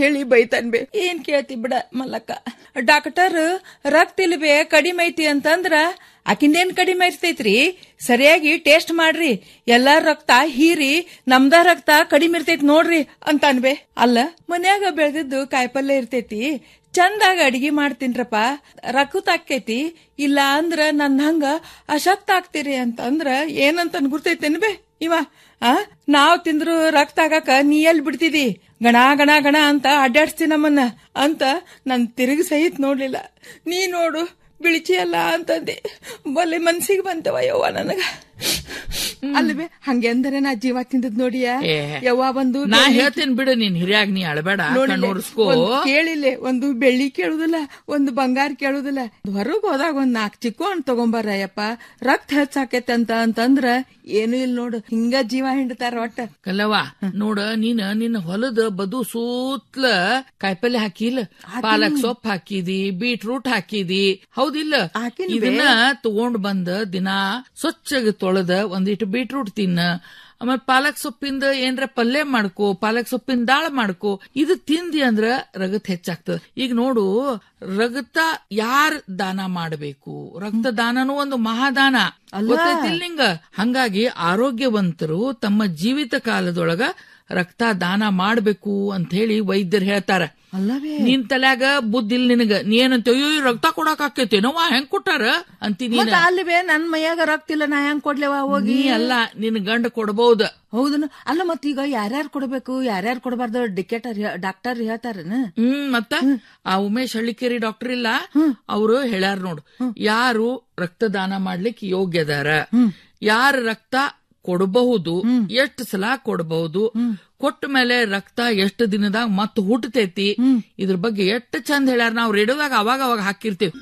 ಹೇಳಿ ಬೈತಾನ್ ಬೇ ಏನ್ ಕೇಳ್ತಿ ಬಿಡ ಮಲ್ಲಕ್ಕ ಡಾಕ್ಟರ್ ರಕ್ತ ಇಲ್ವೇ ಕಡಿಮೆ ಐತಿ ಅಂತಂದ್ರ ಆಕಿಂದೇನ್ ಕಡಿಮೆ ಇರ್ತೈತ್ರಿ ಸರಿಯಾಗಿ ಟೆಸ್ಟ್ ಮಾಡ್ರಿ ಎಲ್ಲಾ ರಕ್ತ ಹೀರಿ ನಮ್ದ ರಕ್ತ ಕಡಿಮೆ ಇರ್ತೈತಿ ನೋಡ್ರಿ ಅಂತಾನ್ಬೆ ಅಲ್ಲ ಮನ್ಯಾಗ ಬೆಳೆದಿದ್ದು ಕಾಯಿಪಲ್ಯ ಇರ್ತೈತಿ ಚಂದಾಗ ಅಡಿಗೆ ಮಾಡ್ತೀನ್ರಪ್ಪ ರಕ್ತ ಆಕ್ಕೈತಿ ಇಲ್ಲ ಅಂದ್ರ ನನ್ ಹಂಗ ಅಶಕ್ತ ಆಗ್ತೀರಿ ಅಂತಂದ್ರ ಏನಂತ ಗುರ್ತೈತೇನ್ ಬೇ ಇವ ಆ ನಾವ್ ತಿಂದ್ರು ರಕ್ತ ಆಗಾಕ ನೀ ಎಲ್ ಬಿಡ್ತಿದಿ ಗಣ ಗಣ ಗಣ ಅಂತ ಅಡ್ಡಾಡ್ಸ್ತಿ ನಮ್ಮನ್ನ ಅಂತ ನನ್ ತಿರುಗಿ ಸಹಿತ ನೋಡ್ಲಿಲ್ಲ ನೀ ನೋಡು ಬಿಳಿಚಿ ಅಲ್ಲ ಅಂತಂದೆ ಬಲೆ ಮನ್ಸಿಗೆ ಬಂತವ ಯವ್ವ ನನಗ ಅಲ್ವೇ ಹಂಗೆ ಅಂದರೆ ನಾ ಜೀವ ತಿಂದದ್ ನೋಡಿಯ ಏ, ಯವ್ವ ಬಂದು ನಾ ಬೆಳ್ಳಿ- ಹೇಳ್ತೀನಿ ಬಿಡು ನೀನ್ ಹಿರಿಯಾಗ ನೀ ಅಳಬೇಡ ನೋಡಿಲೆ, ಕಣ್ಣೂರ್ಸ್ಕೋ ಒಂದ್ ಕೇಳಿಲೆ ಒಂದು ಬೆಳ್ಳಿ ಕೇಳುದಿಲ್ಲ ಒಂದು ಬಂಗಾರ ಕೇಳುದಿಲ್ಲ ಹೊರಗ್ ಹೋದಾಗ ಒಂದ್ ನಾಲ್ಕು ಚಿಕ್ಕು ಹಣ್ಣು ತಗೊಂಬಾರಯ್ಯಪ್ಪ ರಕ್ತ ಹೆಚ್ಚಾಕೈತೆ ಅಂತ ಅಂತಂದ್ರ ಏನು ಇಲ್ಲ ನೋಡು ಹಿಂಗ ಜೀವ ಹಿಂಡ್ತಾರ ಒಟ್ಟ ಕಲ್ಲವ್ವ ನೋಡ ನೀನ್ ನಿನ್ನ ಹೊಲದ ಬದು ಸೂತ್ಲ ಕಾಯಿಪಲ್ಲೆ ಹಾಕಿಲ್ಲ ಪಾಲಕ್ ಸೊಪ್ಪು ಹಾಕಿದಿ ಬೀಟ್ರೂಟ್ ಹಾಕಿದಿ ಹೌದಿಲ್ಲ ಹಾಕಿನ್ ಬೇ. ಇದನ್ನ ತಗೊಂಡ್ ಬಂದ ದಿನ ಸ್ವಚ್ಛಗೆ ತೊಳೆದ ಒಂದಿಟ್ಟು ಬೀಟ್ರೂಟ್ ತಿನ್ನ ಆಮೇಲೆ ಪಾಲಕ್ ಸೊಪ್ಪಿಂದ ಏನ್ರ ಪಲ್ಯ ಮಾಡ್ಕೋ ಪಾಲಕ್ ಸೊಪ್ಪಿನ ದಾಳ ಮಾಡ್ಕೋ ಇದು ತಿಂದಿ ಅಂದ್ರ ರಗತ್ ಹೆಚ್ಚಾಗ್ತದ ಈಗ ನೋಡು ರಗತ ಯಾರ್ ದಾನ ಮಾಡಬೇಕು ರಕ್ತ ದಾನನೂ ಒಂದು ಮಹಾದಾನ ಗೊತ್ತೈತಿಲ್ ನಿಂಗ ಹಂಗಾಗಿ ಆರೋಗ್ಯವಂತರು ತಮ್ಮ ಜೀವಿತ ಕಾಲದೊಳಗ ರಕ್ತ ದಾನ ಮಾಡ್ಬೇಕು ಅಂತ ಹೇಳಿ ವೈದ್ಯರು ಹೇಳ್ತಾರ ಅಲ್ಲವೇ ನಿನ್ ತಲ್ಯಾಗ ಬುದ್ಧಿಲ್ ನಿನಗ ನೀ ಏನಂತ ಅಯ್ಯೋ ಈ ರಕ್ತ ಕೊಡಕ್ ಆಕೈತಿ ನೋವಾ ಹೆಂಗ್ ಕೊಟ್ಟಾರ ಅಂತಿ ನೀನ್ ಮತ್ತ ಅಲ್ವೇ ನನ್ ಮೈಯಾಗ ರಕ್ತ ಇಲ್ಲ ನಾ ಹೆಂಗ್ ಕೊಡ್ಲೇವ ಹೋಗಿ ನೀ ಅಲ್ಲ ನಿನ್ ಗಂಡ ಕೊಡ್ಬಹುದ ಹೌದನು ಅಲ್ಲ ಮತ್ತ ಈಗ ಯಾರ್ಯಾರು ಕೊಡ್ಬೇಕು ಯಾರ್ಯಾರು ಕೊಡಬಾರ್ದು ಡಿಕೆಟರ್ ಡಾಕ್ಟರ್ ಹೇಳ್ತಾರನ ಹ್ಮ್ ಮತ್ತ ಆ ಉಮೇಶ್ ಹಳ್ಳಿಕೇರಿ ಡಾಕ್ಟರ್ ಇಲ್ಲ ಅವರು ಹೇಳ್ಯಾರ ನೋಡು ಯಾರು ರಕ್ತದಾನ ಮಾಡ್ಲಿಕ್ಕೆ ಯೋಗ್ಯದಾರ ಯಾರ ರಕ್ತ ಕೊಡಬಹುದು ಎಷ್ಟು ಸಲ ಕೊಡಬಹುದು ಕೊಟ್ಟ ಮೇಲೆ ರಕ್ತ ಎಷ್ಟು ದಿನದಾಗ ಮತ್ ಹುಟ್ಟತೈತಿ ಇದ್ರ ಬಗ್ಗೆ ಎಷ್ಟು ಚಂದ ಹೇಳ್ಯಾರ ನಾವು ರೇಡಿಯೋದಾಗ ಅವಾಗ ಅವಾಗ ಹಾಕಿರ್ತೀವಿ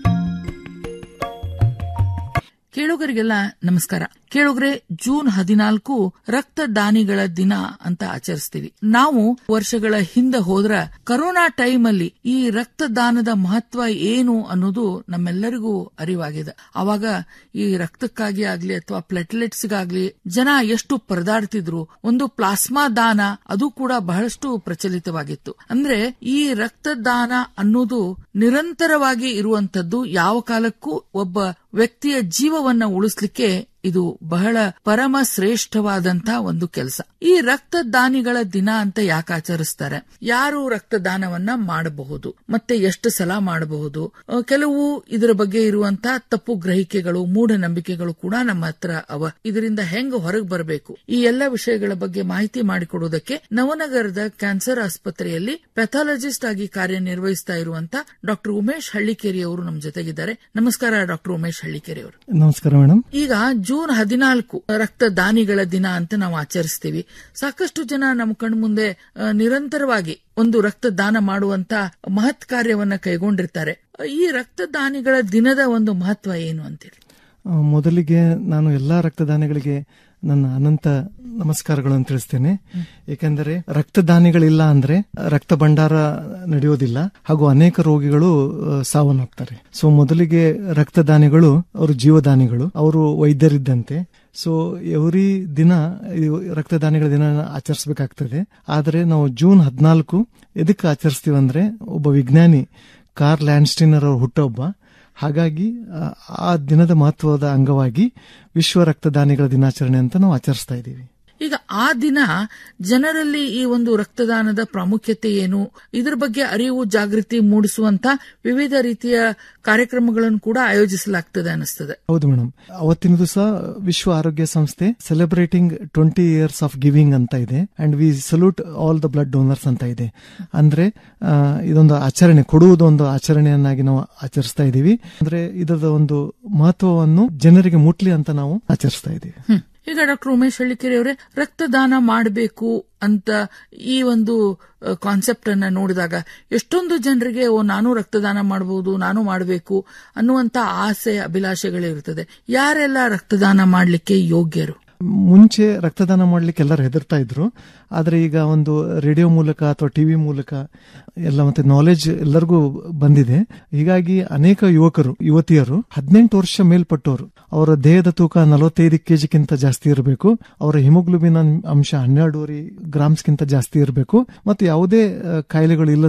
ಕೇಳುಗರಿಗೆಲ್ಲ ನಮಸ್ಕಾರ ಕೇಳುಗರೆ ಜೂನ್ ಹದಿನಾಲ್ಕು ರಕ್ತದಾನಿಗಳ ದಿನ ಅಂತ ಆಚರಿಸ್ತೀವಿ ನಾವು ವರ್ಷಗಳ ಹಿಂದೆ ಹೋದ್ರ ಕರೋನಾ ಟೈಮ್ ಅಲ್ಲಿ ಈ ರಕ್ತದಾನದ ಮಹತ್ವ ಏನು ಅನ್ನೋದು ನಮ್ಮೆಲ್ಲರಿಗೂ ಅರಿವಾಗಿದೆ ಅವಾಗ ಈ ರಕ್ತಕ್ಕಾಗಿ ಆಗ್ಲಿ ಅಥವಾ ಪ್ಲೆಟ್ಲೆಟ್ಸ್ಗಾಗ್ಲಿ ಜನ ಎಷ್ಟು ಪರದಾಡ್ತಿದ್ರು ಒಂದು ಪ್ಲಾಸ್ಮಾ ದಾನ ಅದು ಕೂಡ ಬಹಳಷ್ಟು ಪ್ರಚಲಿತವಾಗಿತ್ತು ಅಂದ್ರೆ ಈ ರಕ್ತದಾನ ಅನ್ನೋದು ನಿರಂತರವಾಗಿ ಇರುವಂತದ್ದು ಯಾವ ಕಾಲಕ್ಕೂ ಒಬ್ಬ ವ್ಯಕ್ತಿಯ ಜೀವವನ್ನ ಉಳಿಸ್ಲಿಕ್ಕೆ ಇದು ಬಹಳ ಪರಮ ಶ್ರೇಷ್ಠವಾದಂತ ಒಂದು ಕೆಲಸ ಈ ರಕ್ತದಾನಿಗಳ ದಿನ ಅಂತ ಯಾಕೆ ಆಚರಿಸ್ತಾರೆ ಯಾರು ರಕ್ತದಾನವನ್ನ ಮಾಡಬಹುದು ಮತ್ತೆ ಎಷ್ಟು ಸಲ ಮಾಡಬಹುದು ಅಹ್, ಕೆಲವು ಇದರ ಬಗ್ಗೆ ಇರುವಂತ ತಪ್ಪು ಗ್ರಹಿಕೆಗಳು ಮೂಢನಂಬಿಕೆಗಳು ಕೂಡ ನಮ್ಮ ಹತ್ರ ಅವ ಇದರಿಂದ ಹೆಂಗ್ ಹೊರಗೆ ಬರಬೇಕು ಈ ಎಲ್ಲ ವಿಷಯಗಳ ಬಗ್ಗೆ ಮಾಹಿತಿ ಮಾಡಿಕೊಡುವುದಕ್ಕೆ ನವನಗರದ ಕ್ಯಾನ್ಸರ್ ಆಸ್ಪತ್ರೆಯಲ್ಲಿ ಪೆಥಾಲಜಿಸ್ಟ್ ಆಗಿ ಕಾರ್ಯನಿರ್ವಹಿಸ್ತಾ ಇರುವಂತ ಡಾಕ್ಟರ್ ಉಮೇಶ್ ಹಳ್ಳಿಕೇರಿ ಅವರು ನಮ್ಮ ಜೊತೆಗಿದ್ದಾರೆ ನಮಸ್ಕಾರ ಡಾಕ್ಟರ್ ಉಮೇಶ್ ಹಳ್ಳಿಕೇರಿ ಅವರು ನಮಸ್ಕಾರ ಮೇಡಮ್ ಈಗ ಜೂನ್ ಹದಿನಾಲ್ಕು ರಕ್ತದಾನಿಗಳ ದಿನ ಅಂತ ನಾವು ಆಚರಿಸ್ತೀವಿ ಸಾಕಷ್ಟು ಜನ ನಮ್ಮ ಕಣ್ಮುಂದೆ ಆ, ನಿರಂತರವಾಗಿ ಒಂದು ರಕ್ತದಾನ ಮಾಡುವಂತ ಮಹತ್ ಕಾರ್ಯವನ್ನ ಕೈಗೊಂಡಿರ್ತಾರೆ ಈ ರಕ್ತದಾನಿಗಳ ದಿನದ ಒಂದು ಮಹತ್ವ ಏನು ಅಂತೇಳಿ ಆ, ಮೊದಲಿಗೆ ನಾನು ಎಲ್ಲಾ ರಕ್ತದಾನಿಗಳಿಗೆ ನನ್ನ ಅನಂತ ನಮಸ್ಕಾರಗಳನ್ನು ತಿಳಿಸ್ತೇನೆ ಏಕೆಂದರೆ ರಕ್ತದಾನಿಗಳಿಲ್ಲ ಅಂದ್ರೆ ರಕ್ತ ಭಂಡಾರ ನಡೆಯೋದಿಲ್ಲ ಹಾಗೂ ಅನೇಕ ರೋಗಿಗಳು ಆ, ಸಾವನ್ನಪ್ತಾರೆ ಸೊ ಮೊದಲಿಗೆ ರಕ್ತದಾನಿಗಳು ಅವರು ಜೀವದಾನಿಗಳು ಅವರು ವೈದ್ಯರಿದ್ದಂತೆ ಸೊ ಎವ್ರಿ ದಿನ ಈ ರಕ್ತದಾನಿಗಳ ದಿನ ಆಚರಿಸಬೇಕಾಗ್ತದೆ ಆದರೆ ನಾವು ಜೂನ್ ಹದಿನಾಲ್ಕು ಎದಕ್ಕೆ ಆಚರಿಸ್ತೀವಿ ಅಂದ್ರೆ ಒಬ್ಬ ವಿಜ್ಞಾನಿ ಕಾರ್ ಲ್ಯಾಂಡ್ಸ್ಟೀನರ್ ಅವ್ರ ಹುಟ್ಟೊಬ್ಬ ಹಾಗಾಗಿ ಆ, ಆ ದಿನದ ಮಹತ್ವದ ಅಂಗವಾಗಿ ವಿಶ್ವ ರಕ್ತದಾನಿಗಳ ದಿನಾಚರಣೆ ಅಂತ ನಾವು ಆಚರಿಸ್ತಾ ಇದ್ದೀವಿ ಈಗ ಆ ದಿನ ಜನರಲ್ಲಿ ಈ ಒಂದು ರಕ್ತದಾನದ ಪ್ರಾಮುಖ್ಯತೆ ಏನು ಇದ್ರ ಬಗ್ಗೆ ಅರಿವು ಜಾಗೃತಿ ಮೂಡಿಸುವಂತ ವಿವಿಧ ರೀತಿಯ ಕಾರ್ಯಕ್ರಮಗಳನ್ನು ಕೂಡ ಆಯೋಜಿಸಲಾಗ್ತದೆ ಅನಿಸ್ತದೆ ಹೌದು ಮೇಡಮ್ ಅವತ್ತಿನ ದಿವಸ ವಿಶ್ವ ಆರೋಗ್ಯ ಸಂಸ್ಥೆ celebrating twenty years of giving ಅಂತ ಇದೆ and we salute all the blood donors ಅಂತ ಇದೆ ಅಂದ್ರೆ ಆ, ಇದೊಂದು ಆಚರಣೆ ಕೊಡುವುದು ಒಂದು ಆಚರಣೆಯನ್ನಾಗಿ ನಾವು ಆಚರಿಸ್ತಾ ಇದ್ದೀವಿ ಅಂದ್ರೆ ಇದರ ಒಂದು ಮಹತ್ವವನ್ನು ಜನರಿಗೆ ಮುಟ್ಲಿ ಅಂತ ನಾವು ಆಚರಿಸ್ತಾ ಇದ್ದೀವಿ ಹ್ಮ್. ಈಗ ಡಾಕ್ಟರ್ ಉಮೇಶ್ ಹಳ್ಳಿಕೆರೆ ಅವರೇ ರಕ್ತದಾನ ಮಾಡಬೇಕು ಅಂತ ಈ ಒಂದು ಕಾನ್ಸೆಪ್ಟ್ ಅನ್ನ ನೋಡಿದಾಗ ಎಷ್ಟೊಂದು ಜನರಿಗೆ ಓ ನಾನು ರಕ್ತದಾನ ಮಾಡಬಹುದು ನಾನು ಮಾಡಬೇಕು ಅನ್ನುವಂತ ಆಸೆ ಅಭಿಲಾಷೆಗಳಿರುತ್ತದೆ ಯಾರೆಲ್ಲ ರಕ್ತದಾನ ಮಾಡಲಿಕ್ಕೆ ಯೋಗ್ಯರು ಮುಂಚೆ ರಕ್ತದಾನ ಮಾಡ್ಲಿಕ್ಕೆ ಎಲ್ಲರೂ ಹೆದರ್ತಾ ಇದ್ರು ಆದ್ರೆ ಈಗ ಒಂದು ರೇಡಿಯೋ ಮೂಲಕ ಅಥವಾ ಟಿವಿ ಮೂಲಕ ಎಲ್ಲ ಮತ್ತೆ ನಾಲೆಜ್ ಎಲ್ಲರಿಗೂ ಬಂದಿದೆ ಹೀಗಾಗಿ ಅನೇಕ ಯುವಕರು ಯುವತಿಯರು ಹದಿನೆಂಟು ವರ್ಷ ಮೇಲ್ಪಟ್ಟವರು ಅವರ ದೇಹದ ತೂಕ ನಲವತ್ತೈದು ಕೆಜಿಗಿಂತ ಜಾಸ್ತಿ ಇರಬೇಕು ಅವರ ಹಿಮೋಗ್ಲೋಬಿನ್ ಅಂಶ ಹನ್ನೆರಡೂವರೆ ಗ್ರಾಮ್ಸ್ಗಿಂತ ಜಾಸ್ತಿ ಇರಬೇಕು ಮತ್ತು ಯಾವುದೇ ಆ, ಕಾಯಿಲೆಗಳು ಇಲ್ಲ